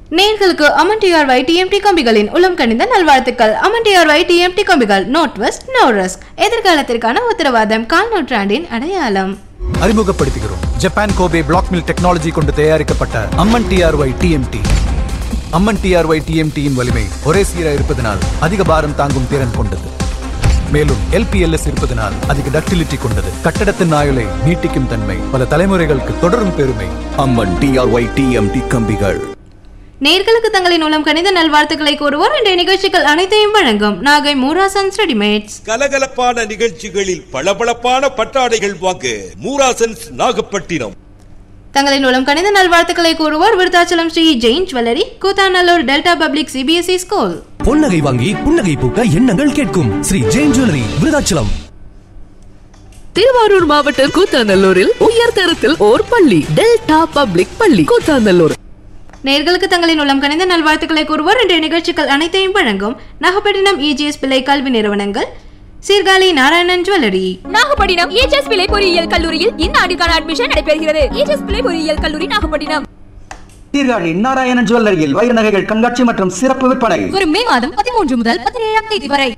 நேர்களுக்கு Aman TRY TMT கம்பிகளின் உளம் கணிந்த நல்வாழ்த்துக்கள் அமன் டிஆர்ஒய் டிஎம்டி கம்பிகள் நோட் வெஸ்ட் நோ ரிஸ்க் எதிர்காலத்திற்கான உத்தரவாதம் கால் நூற்றாண்டின் அடையாளம் அறிமுகப்படுத்துகிறோம் Japan Kobe block mill technology கொண்டு தயாரிக்கப்பட்ட Amman TRY TMT Amman TRY டிஎம்டியின் வலிமை ஒரே சீராக இருப்பதனால் அதிக பாரம் தாங்கும் திறன் கொண்டது மேலும் எல்பிஎல்எஸ் இருப்பதனால் அதிக டக்டிலிட்டி கொண்டது கட்டடத்தின் ஆயுளை நீட்டிக்கும் தன்மை பல தலைமுறைகளுக்கு தொடரும் பெருமை அம்மன் டிஆர்ஒய் டிஎம்டி கம்பிகள் நேர்களுக்கு தங்களின் உளம் கணித நல்வாழ்த்துக்களை கூறுவோர் இன்றைய நிகழ்ச்சிகள் அனைத்தையும் வழங்கும் நாகை மூராசன்ஸ் ரெடிமேட்ஸ் கலகலப்பான நிகழ்ச்சிகளில் பளபளப்பான பட்டாடைகள் வாங்க மூராசன்ஸ் நாகப்பட்டினம் தங்களின் உளம் கணித நல்வாழ்த்துக்களை கூறுவோர் Virudhachalam Shri Jain jewellery Koothanallur delta public CBSE school பொன்னகை வாங்கி புன்னகை பூக்க எண்ணங்கள் கேட்கும் ஸ்ரீ ஜெயின் ஜுவல்லரி விருதாச்சலம் திருவாரூர் மாவட்டம் கூத்தாநல்லூரில் உயர் தரத்தில் ஓர் பள்ளி டெல்டா பப்ளிக் பள்ளி கூத்தாநல்லூர் நேர்களுக்கு தங்களின் உளம் கணித நல்வாழ்த்துக்களை கூறுவோர் இன்றைய நிகழ்ச்சிகள் அனைத்தையும் வழங்கும் நாகப்பட்டினம் இஜிஎஸ் பிள்ளை கல்வி நிறுவனங்கள் சீர்காழி நாராயணன் ஜுவல்லரி நாகப்பட்டினம் ஏஜஸ் பிள்ளை பொறியியல் கல்லூரியில் இந்த ஆண்டுக்கான அட்மிஷன் நடைபெறுகிறது ஏஜஸ் பிள்ளை பொறியியல் கல்லூரி நாகப்பட்டினம் சீர்காழி நாராயணன் ஜுவல்லரியில் வைர நகைகள் கண்காட்சி மற்றும் சிறப்பு விற்பனை வரும் மே மாதம் பதிமூன்று முதல் பதினேழாம் தேதி வரை